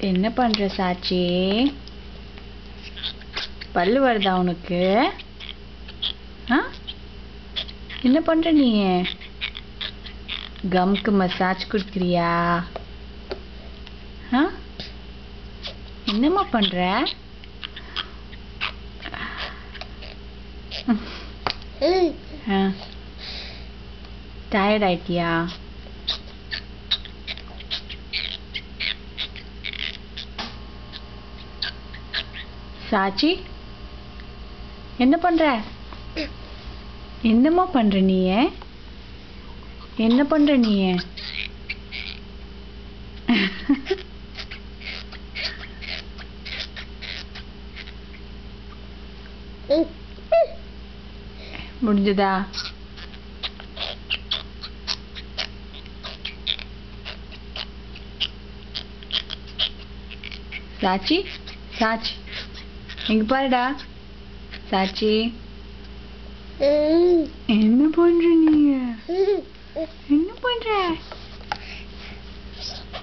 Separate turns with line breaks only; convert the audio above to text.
என்ன பண்ற சாச்சி பல்லு வருதா உனக்கு ஆ என்ன பண்ற நீ கம்க்கு மசாஜ் கொடுக்குறியா ஆ என்னம்மா பண்ற ஆ டயர்ட் ஆயிட்டியா சாச்சி என்ன பண்ற என்னம்மா பண்ற நீ என்ன பண்ற நீ முடிஞ்சதா சாச்சி சாச்சி இங்க பாருடா சாச்சி என்ன பண்ற நீ என்ன பண்ற